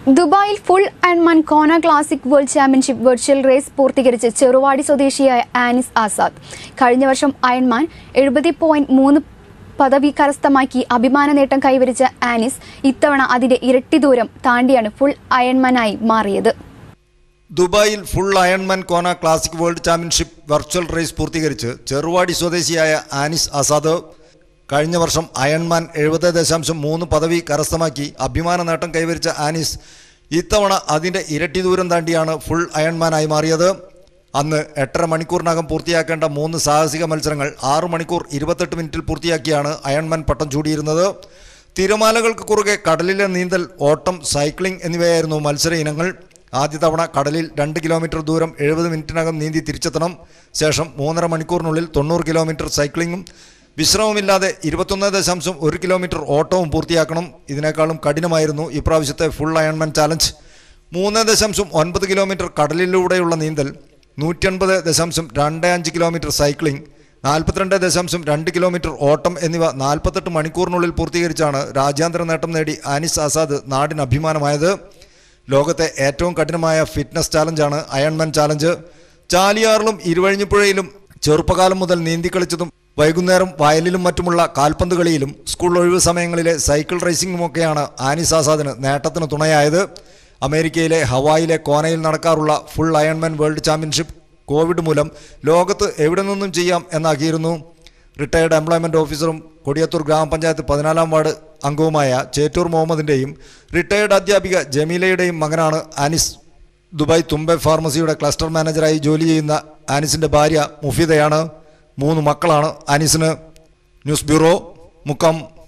ദുബായിൽ ഫുൾ ആൻഡ്മാൻ Kona classic world championship virtual race പൂർത്തീകരിച്ച് ചെറുവാടി സ്വദേശിയായ ആനിസ് ആസാദ് കഴിഞ്ഞ വർഷം അയൺമാൻ എഴുപത് പോയിന്റ് മൂന്ന് പദവി കരസ്ഥമാക്കി അഭിമാന നേട്ടം കൈവരിച്ച ആനിസ് ഇത്തവണ അതിന്റെ ഇരട്ടി ദൂരം താണ്ടിയാണ് ഫുൾ അയൺമാനായി മാറിയത് ദുബായിൽ full Ironman Kona classic world championship virtual race പൂർത്തീകരിച്ച് ചെറുവാടി സ്വദേശിയായ ആനിസ് ആസാദ് കഴിഞ്ഞ വർഷം അയൺമാൻ എഴുപത് ദശാംശം മൂന്ന് പദവി കരസ്ഥമാക്കി അഭിമാന നേട്ടം കൈവരിച്ച ആനിസ് ഇത്തവണ അതിൻ്റെ ഇരട്ടി ദൂരം താണ്ടിയാണ് ഫുൾ അയൺമാനായി മാറിയത് അന്ന് എട്ടര മണിക്കൂറിനകം പൂർത്തിയാക്കേണ്ട മൂന്ന് സാഹസിക മത്സരങ്ങൾ ആറു മണിക്കൂർ ഇരുപത്തെട്ട് മിനിറ്റിൽ പൂർത്തിയാക്കിയാണ് അയൺമാൻ പട്ടം ചൂടിയിരുന്നത് തിരമാലകൾക്ക് കുറുകെ കടലിലെ നീന്തൽ ഓട്ടം സൈക്ലിംഗ് എന്നിവയായിരുന്നു മത്സര ഇനങ്ങൾ ആദ്യ തവണ കടലിൽ രണ്ട് കിലോമീറ്റർ ദൂരം എഴുപത് മിനിറ്റിനകം നീന്തി തിരിച്ചെത്തണം ശേഷം മൂന്നര മണിക്കൂറിനുള്ളിൽ തൊണ്ണൂറ് കിലോമീറ്റർ സൈക്ലിങ്ങും വിശ്രമമില്ലാതെ ഇരുപത്തൊന്ന് ദശാംശം ഒരു കിലോമീറ്റർ ഓട്ടവും പൂർത്തിയാക്കണം ഇതിനേക്കാളും കഠിനമായിരുന്നു ഇപ്രാവശ്യത്തെ ഫുൾ അയൺമാൻ ചാലഞ്ച് മൂന്ന് ദശാംശം ഒൻപത് കിലോമീറ്റർ കടലിലൂടെയുള്ള നീന്തൽ നൂറ്റൻപത് ദശാംശം രണ്ട് അഞ്ച് കിലോമീറ്റർ സൈക്ലിംഗ് നാൽപ്പത്തിരണ്ട് ദശാംശം രണ്ട് കിലോമീറ്റർ ഓട്ടം എന്നിവ നാൽപ്പത്തെട്ട് മണിക്കൂറിനുള്ളിൽ പൂർത്തീകരിച്ചാണ് രാജ്യാന്തര നേട്ടം നേടി ആനിസ് ആസാദ് നാടിന് അഭിമാനമായത് ലോകത്തെ ഏറ്റവും കഠിനമായ ഫിറ്റ്നസ് ചാലഞ്ചാണ് അയൺമാൻ ചാലഞ്ച് ചാലിയാറിലും ഇരുവഴിഞ്ഞിപ്പുഴയിലും ചെറുപ്പകാലം മുതൽ നീന്തിക്കളിച്ചതും വൈകുന്നേരം വയലിലും മറ്റുമുള്ള കാൽപന്ത് കളിയിലും സ്കൂൾ ഒഴിവ് സമയങ്ങളിലെ സൈക്കിൾ റേസിംഗുമൊക്കെയാണ് ആനിസ് ആസാദിന് നേട്ടത്തിന് തുണയായത് അമേരിക്കയിലെ ഹവായിലെ കോനയിൽ നടക്കാറുള്ള full Ironman world championship Covid മൂലം ലോകത്ത് എവിടെ നിന്നും ചെയ്യാം എന്നാക്കിയിരുന്നു റിട്ടയർഡ് എംപ്ലോയ്മെന്റ് ഓഫീസറും കൊടിയത്തൂർ ഗ്രാമപഞ്ചായത്ത് പതിനാലാം വാർഡ് അംഗവുമായ ചേറ്റൂർ മുഹമ്മദിന്റെയും റിട്ടയർഡ് അധ്യാപിക ജമീലയുടെയും മകനാണ് ആനിസ് ദുബായ് തുമ്പെ ഫാർമസിയുടെ ക്ലസ്റ്റർ മാനേജറായി ജോലി ചെയ്യുന്ന ആനിസിന്റെ ഭാര്യ മുഫീദയാണ് മൂന്ന് മക്കളാണ് ആനിസിന് ന്യൂസ് ബ്യൂറോ മുക്കം